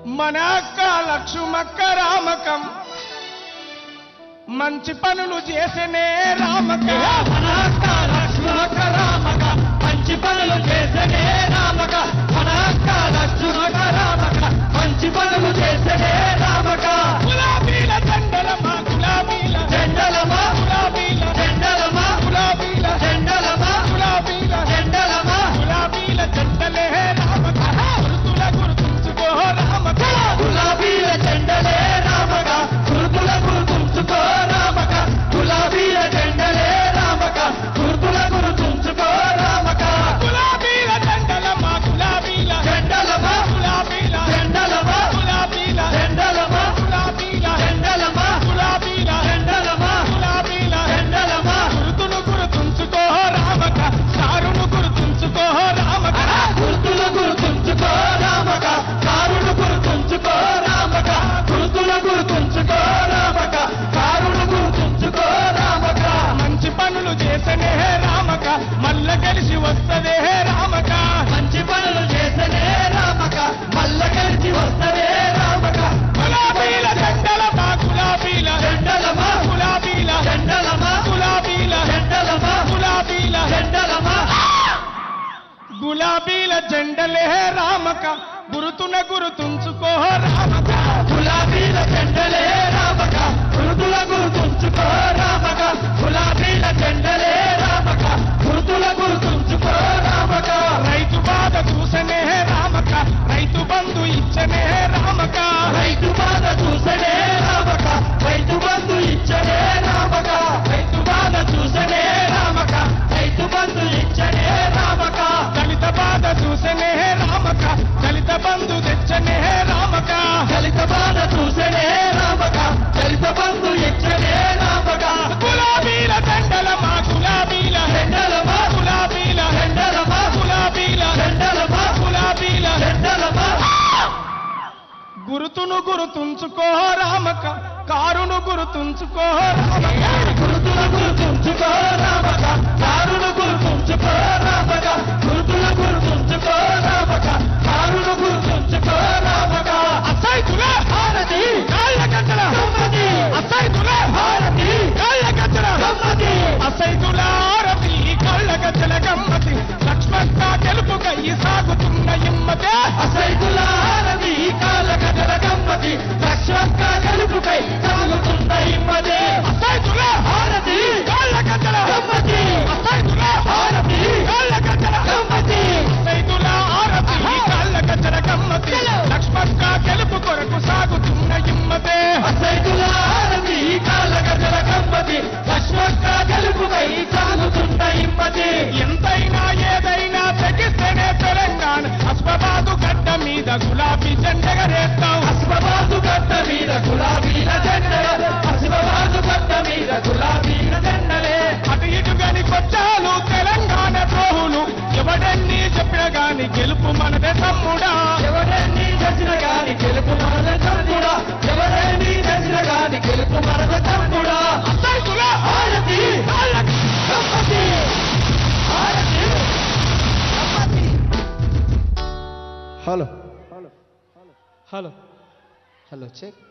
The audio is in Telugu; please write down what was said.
మన అక్క లక్ష్మక్క రామకం మంచి పనులు చేసనే రామక మన అక్క లక్ష్మక రామక మంచి పనులు చేసనే రామక మన అక్క లక్ష్మక రామక మంచి పనులు చేసనే రామక గులాబీల దండలమా గులాబీల జెండలమా గులాబీల జెండలమా గులాబీల జెండలమా గులాబీల జెండలమా గులాబీల జంటలే రామక గురుతుల గుర్తుంచుకో రామక గులాబీల జెండలే రామక గుర్తుల గుర్తుంచుకో రామక గులాబీల జెండలే రామక గుర్తుల గుర్తుంచుకో రామక గులాబీల దండలమా గులాబీల జెండలమా గులాబీల జెండలమా గులాబీల జెండలమా గులాబీల జెండలమా గులాబీల జెండలమా గులాబీల జెండలమా గురుతును గుర్తుంచుకో రామక సారును గుర్తుంచుకో రామక గుర్తుల గుర్తుంచుకో రామక కారును గుర్తుంచుకో రామక గుర్తుల గుర్తుంచుకో రామక కారును గుర్తుంచుకో రామక మంచి పనులు చేసనే రామక మల్ల కలిసి వస్తదే రామక మంచి పనులు చేసనే రామక మల్ల కలిసి వస్తనే రామక గులాబీల దండలమా గులాబీల జెండలమా గులాబీల జెండలమా గులాబీల జెండలమా గులాబీల జెండలమా గులాబీల జెండలే రామక గురుతున గురుతుంచుకో రామక గులాబీల జెండలే రామక గుర్తుల గుర్తుంచుకో రామక గులాబీల జెండలే రామక గుర్తుల గుర్తుంచుకో రామక రైతు బాధ చూసనే రామక రైతు బంధు ఇచ్చనే రామక రైతు బాధ చూసనే రామక రైతు బంధు ఇచ్చనే రామక రైతు బాధ చూసనే రామక రైతు బంధు ఇచ్చనే రామక దళిత బాధ చూసనే రామక దళిత బంధు తెచ్చనే రామక దళిత బాధ చూసనే రామక దళిత బంధు ఇచ్చనే రామక గులాబీల దండలమా గులాబీల జెండలమా గులాబీల జెండలమా గులాబీల జెండలమా గులాబీల జెండలమా గురుతును గురుతుంచుకో రామక కారును గురుతుంచుకో రామక గుర్తుల గుర్తుంచుకో రామక కారును గుర్తుంచుకో రామక గుర్తుల గుర్తుంచుకో రామక కారును గుర్తుంచుకో రామక అసైతుల భారతి కాళ్ళ గంటల గమ్మతి అసైతుల భారతి కాళ్ళ గంటల గమ్మతి అసైతుల ఆరతి కాళ్ళ గంటల గమ్మతి లక్ష్మక్క గెలుపుకై సాగుతున్న ఇమ్మతే అసైతుల హారతి కాల గజల గమ్మతి లక్ష్మక్క గెలుపుకై సాగుతున్న ఇమ్మదే అసైతుల భారతి కాళ్ళ గంటల గమ్మతి అసైతుల భారతి కాళ్ళ గంటల గమ్మతి అసైతుల ఆరతి కాళ్ళ గంటల గమ్మతి లక్ష్మక్క గెలుపు కొరకు సాగుతున్న ఇమ్మతే అసైతుల హారతి కాల గజల గమ్మతి లక్ష్మక్క గెలుపుకై సాగుతున్న ఇమ్మది ఎంతైనా ఏదైనా తెగిస్తేనే తెలంగాణ అస్మబాదు గడ్డ మీద గులాబీ జెండగరేస్తాం అశ్వబాదు గడ్డ మీద గులాబీల జెండలే అశ్వబాదు గడ్డ మీద గులాబీల జెండలే అటు ఇటు గాని కొచ్చాలు తెలంగాణ ద్రోహులు ఎవడన్నీ చెప్పిన గాని గెలుపు మనదే తమ్ముడా ఎవరెన్ని చేసిన గాని గెలుపు మనద తమ్ముడా ఎవరెన్ని చేసిన గాని గెలుపు మనద తమ్ముడా అసైతుల హారతి కాళ్ళ- గమ్మతి హారతి గమ్మతి హలో హలో హలో చెక్